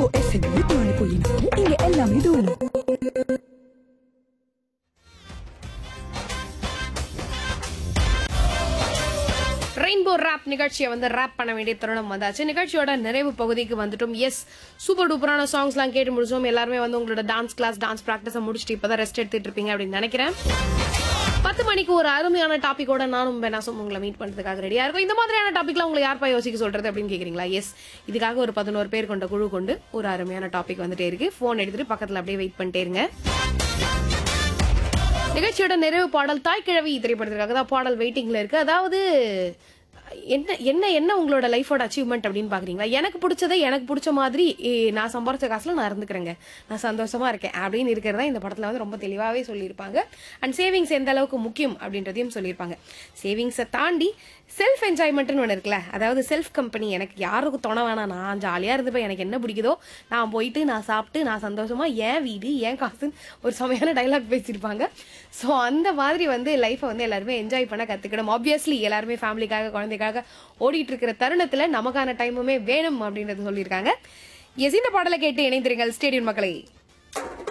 FM நூத்தி ஒன்று புள்ளி நாலு இங்க எல்லாமே தூரம் ரெயின்போ ரேப் நிகழ்ச்சியை வந்து ரேப் பண்ண வேண்டிய தருணம் வந்தாச்சு நிகழ்ச்சியோட நிறைவு பகுதிக்கு வந்துட்டோம் எஸ் சூப்பர் டூப்பரான சாங்ஸ்லாம் கேட்டு முடிச்சோம் எல்லாருமே வந்து உங்களோட டான்ஸ் கிளாஸ் டான்ஸ் ப்ராக்டிஸை முடிச்சுட்டு இப்பதான் ரெஸ்ட் எடுத்துட்டு இருப்பீங்க அப்படின்னு நினைக்கிறேன் பத்து மணிக்கு ஒரு அருமையான டாபிக்கோட நானும் பெனாசும் உங்களை மீட் பண்றதுக்காக ரெடியா இருக்கும் இந்த மாதிரியான டாபிக்லாம் உங்களை யார்ப்பா யோசிக்க சொல்றது அப்படின்னு கேக்குறீங்களா எஸ் இதுக்காக ஒரு பதினோரு பேர் கொண்ட குழு கொண்டு ஒரு அருமையான டாபிக் வந்துட்டே இருக்கு ஃபோன் எடுத்துட்டு பக்கத்துல அப்படியே வெயிட் பண்ணிட்டே இருங்க நிகழ்ச்சியோட நிறைவு பாடல் தாய் கிழவி திரைப்படத்திற்காக தான் பாடல் வெயிட்டிங்ல இருக்கு அதாவது என்ன என்ன என்ன உங்களோட லைஃபோட அச்சீவ்மெண்ட் அப்படின்னு பாக்குறீங்களா எனக்கு பிடிச்சதை எனக்கு பிடிச்ச மாதிரி ஏ, நான் சம்பாரிச்ச காசுல நான் இருந்துக்கிறேங்க நான் சந்தோஷமா இருக்கேன் அப்படின்னு இருக்கிறதா இந்த படத்துல வந்து ரொம்ப தெளிவாகவே சொல்லியிருப்பாங்க அண்ட் சேவிங்ஸ் எந்த அளவுக்கு முக்கியம் அப்படின்றதையும் சொல்லியிருப்பாங்க சேவிங்ஸை தாண்டி செல்ஃப் என்ஜாய்மெண்ட்னு ஒன்று இருக்குல்ல அதாவது செல்ஃப் கம்பெனி எனக்கு யாருக்கும் துணை வேணாம் நான் ஜாலியாக இருந்துப்பேன் எனக்கு என்ன பிடிக்குதோ நான் போயிட்டு நான் சாப்பிட்டு நான் சந்தோஷமா என் வீடு என் காசுன்னு ஒரு செமையான டைலாக் பேசியிருப்பாங்க ஸோ அந்த மாதிரி வந்து லைஃப்பை வந்து எல்லாருமே என்ஜாய் பண்ண கற்றுக்கணும் ஆப்வியஸ்லி எல்லாருமே ஃபேமிலிக்காக குழந்தைக்காக ஓடிட்டு இருக்கிற தருணத்தில் நமக்கான டைமுமே வேணும் அப்படின்றது சொல்லியிருக்காங்க எஸ் இந்த பாடலை கேட்டு இணைந்திருங்கள் ஸ்டேடியம் மக்களை